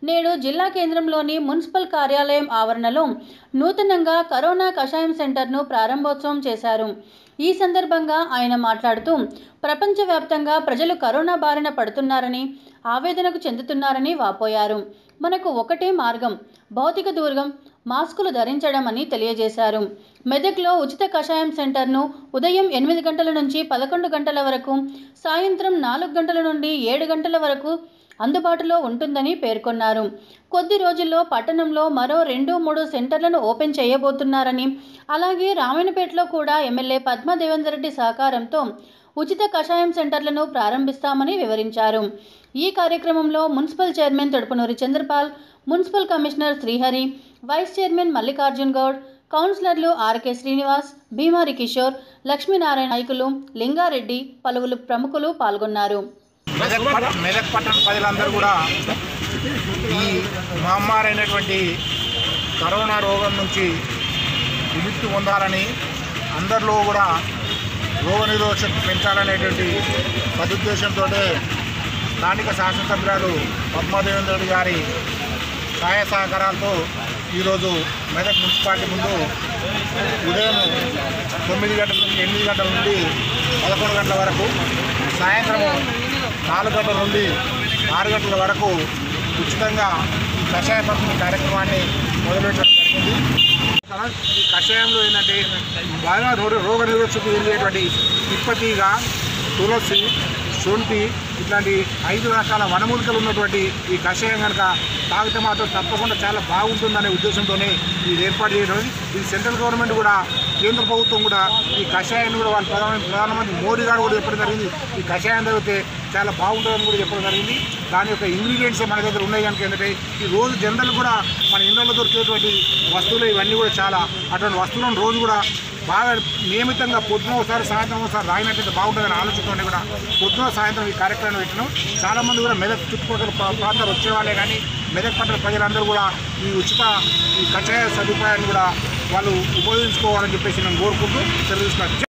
నేడు జిల్లా కేంద్రంలోని మున్సిపల్ కార్యాలయం ఆవరణలో నూతనంగా కరోనా కషాయం సెంటర్ను ప్రారంభోత్సవం చేశారు ఈ సందర్భంగా ఆయన మాట్లాడుతూ ప్రపంచవ్యాప్తంగా ప్రజలు కరోనా బారిన పడుతున్నారని ఆవేదనకు చెందుతున్నారని వాపోయారు మనకు ఒకటే మార్గం భౌతిక దూరం మాస్కులు ధరించడం అని తెలియజేశారు మెదక్లో ఉచిత కషాయం సెంటర్ను ఉదయం ఎనిమిది గంటల నుంచి పదకొండు గంటల వరకు సాయంత్రం నాలుగు గంటల నుండి ఏడు గంటల వరకు అందుబాటులో ఉంటుందని పేర్కొన్నారు కొద్ది రోజుల్లో పట్టణంలో మరో రెండు మూడు సెంటర్లను ఓపెన్ చేయబోతున్నారని అలాగే రామాయణపేటలో కూడా ఎమ్మెల్యే పద్మా దేవేందర్ రెడ్డి సహకారంతో ఉచిత కషాయం సెంటర్లను ప్రారంభిస్తామని వివరించారు ఈ కార్యక్రమంలో municipal chairman Thodupunoori Chandrapal municipal commissioner Srihari vice chairman Mallikarjun Goud కౌన్సిలర్లు ఆర్కే శ్రీనివాస్ భీమారి కిషోర్ లక్ష్మీనారాయణ నాయకులు లింగారెడ్డి పలువురు ప్రముఖులు పాల్గొన్నారు మెదక్ పట్- మెదక్ పట్టణ ప్రజలందరూ కూడా ఈ మహమ్మారి అయినటువంటి కరోనా రోగం నుంచి విముక్తి పొందాలని అందరిలో కూడా రోగ నిరోధక శక్తి పెంచాలనేటువంటి సదుద్దేశంతో స్థానిక శాసనసభ్యురాలు పద్మాదేవేంద్ర రెడ్డి గారి సహాయ సహకారాలతో ఈరోజు మెదక్ మున్సిపాలిటీ ముందు ఉదయం తొమ్మిది గంటల నుంచి ఎనిమిది గంటల నుండి పదకొండు గంటల వరకు సాయంత్రం నాలుగు గంటల నుండి ఆరు గంటల వరకు ఉచితంగా ఈ కషాయ పంపిణీ కార్యక్రమాన్ని మొదలుపెట్టడం జరిగింది ఈ కషాయంలో ఏంటంటే బాగా రోగ రోగ నిరోధక వెళ్ళేటువంటి తిప్పతీగ తులసి శొంఠి ఇట్లాంటి ఐదు రకాల వనమూలికలు ఉన్నటువంటి ఈ కషాయం కనుక తాగితే మాత్రం తప్పకుండా చాలా బాగుంటుందనే ఉద్దేశంతోనే ఇది ఏర్పాటు చేయడం ఇది సెంట్రల్ గవర్నమెంట్ కూడా కేంద్ర ప్రభుత్వం కూడా ఈ కషాయాన్ని కూడా వాళ్ళ ప్రధాన ప్రధానమంత్రి మోడీ గారు కూడా చెప్పడం జరిగింది ఈ కషాయం తాగితే చాలా బాగుంటుందని కూడా చెప్పడం జరిగింది దాని యొక్క ఇంగ్రీడియంట్స్ మన దగ్గర ఉన్నాయి కనుక ఏంటంటే ఈ రోజు జనరల్ కూడా మన ఇండ్లలో దొరికేటువంటి వస్తువులు ఇవన్నీ కూడా చాలా అటువంటి వస్తువులను రోజు కూడా బాగా నియమితంగా పొద్దున ఒకసారి సాయంత్రం ఒకసారి రాయినట్టయితే బాగుంటుందని ఆలోచనతో కూడా పొద్దున సాయంత్రం ఈ కార్యక్రమం పెట్టినాం చాలామంది కూడా మెదక్ చుట్టుపక్కల ప్రా- ప్రాంతాలు వచ్చేవాళ్ళే కానీ మెదక్ పట్టణ ప్రజలందరూ కూడా ఈ ఉచిత ఈ కషాయ సదుపాయాన్ని కూడా వాళ్ళు ఉపయోగించుకోవాలని చెప్పేసి నేను కోరుకుంటూ తెలియజేస్తున్నాను